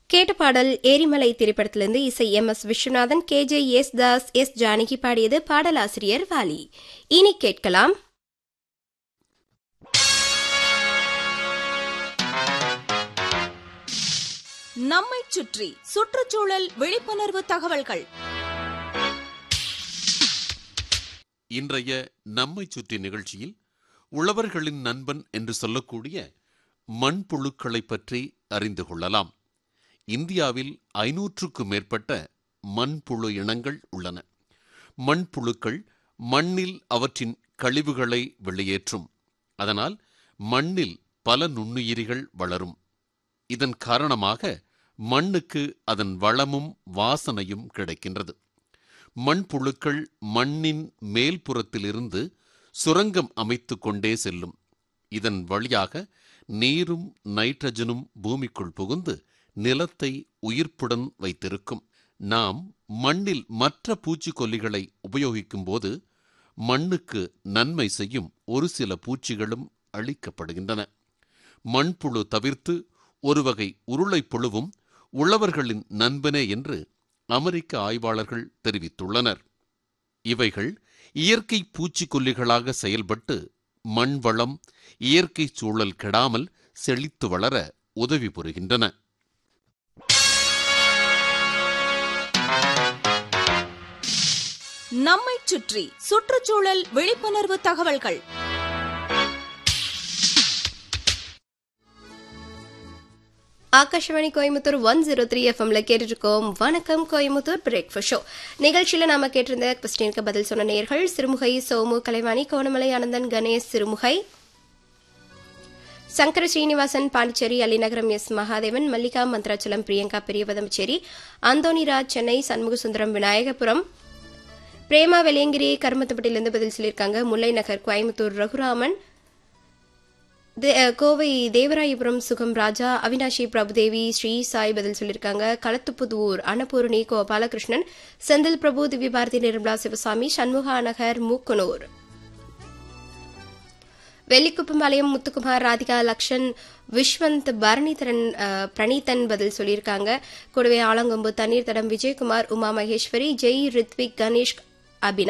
கேட்ட பாடல் ஏரிமலை திரைப்படத்திலிருந்து இசை M S Viswanathan K J Yesudas S Janaki பாடியது பாடலாசிரியர் வாலி இனி கேட்கலாம் நம்மை சுற்றி சுற்றுச்சூழல் விழிப்புணர்வு தகவல்கள் இன்றைய நம்மை சுற்றி நிகழ்ச்சியில் உழவர்களின் நண்பன் என்று சொல்லக்கூடிய மண்புழுக்களை பற்றி அறிந்து கொள்ளலாம் இந்தியாவில் ஐநூற்றுக்கும் மேற்பட்ட மண்புழு இனங்கள் உள்ளன மண்புழுக்கள் மண்ணில் அவற்றின் கழிவுகளை வெளியேற்றும் அதனால் மண்ணில் பல நுண்ணுயிரிகள் வளரும் இதன் காரணமாக மண்ணுக்கு அதன் வளமும் வாசனையும் கிடைக்கின்றது மண்புழுக்கள் மண்ணின் மேல்புறத்திலிருந்து சுரங்கம் அமைத்துக் கொண்டே செல்லும் இதன் வழியாக நீரும் நைட்ரஜனும் பூமிக்குள் புகுந்து நிலத்தை உயிர்ப்புடன் வைத்திருக்கும் நாம் மண்ணில் மற்ற பூச்சிக்கொல்லிகளை உபயோகிக்கும் போது மண்ணுக்கு நன்மை செய்யும் ஒரு சில பூச்சிகளும் அழிக்கப்படுகின்றன மண்புழு தவிர்த்து ஒரு வகை உருளைப் புழுவும் உழவர்களின் நண்பனே என்று அமெரிக்க ஆய்வாளர்கள் தெரிவித்துள்ளனர் இவைகள் இயற்கை பூச்சிக்கொல்லிகளாக செயல்பட்டு மண் வளம் இயற்கை சூழல் கெடாமல் செழித்து வளர உதவி புரிகின்றன நம்மை சுற்றி சுற்றுச்சூழல் விழிப்புணர்வு தகவல்கள் Akashvani Coimbatore one zero three எஃப்எம்ல கேட்டுருக்கோம் வணக்கம் கோயம்புத்தூர் பிரேக்ஃபாஸ்ட் ஷோ நிகழ்ச்சியில நாம கேட்டிருந்த கொஸ்டினுக்கு பதில் சொன்ன நேர்கள் சிறுமுகை சோமு கலைவாணி கோணமலை ஆனந்தன் கணேஷ் சிறுமுகை சங்கர ஸ்ரீனிவாசன் பாண்டிச்சேரி அலிநகரம் எஸ் மகாதேவன் மல்லிகா மந்த்ராச்சலம் பிரியங்கா பெரியபதமச்சேரி அந்தோனிராஜ் சென்னை சண்முகசுந்தரம் விநாயகபுரம் பிரேமா வெள்ளையங்கிரி கருமத்தப்பட்டிலிருந்து பதில் சொல்லியிருக்காங்க முல்லை நகர் கோயம்புத்தூர் ரகுராமன் தே- அஹ் கோவை தேவராயபுரம் சுகம் ராஜா அவினாஷி பிரபுதேவி ஸ்ரீ சாய் பதில் சொல்லியிருக்காங்க களத்துப்புதூர் அன்னபூரணி கோ பாலகிருஷ்ணன் செந்தில் பிரபு திவ்ய பாரதி நிர்மலா சிவசாமி சண்முகா நகர் மூக்கனூர் வெள்ளிக்குப்பம்பாளையம் முத்துக்குமார் ராதிகா லக்ஷன் விஸ்வந்த் பரணிதரன் அஹ், பிரணீதன் பதில் சொல்லியிருக்காங்க கூடவே ஆலங்கொம்பு தண்ணீர் தடம் விஜயகுமார் உமா மகேஸ்வரி ஜெய் ரித்விக் கணேஷ் அபினவ்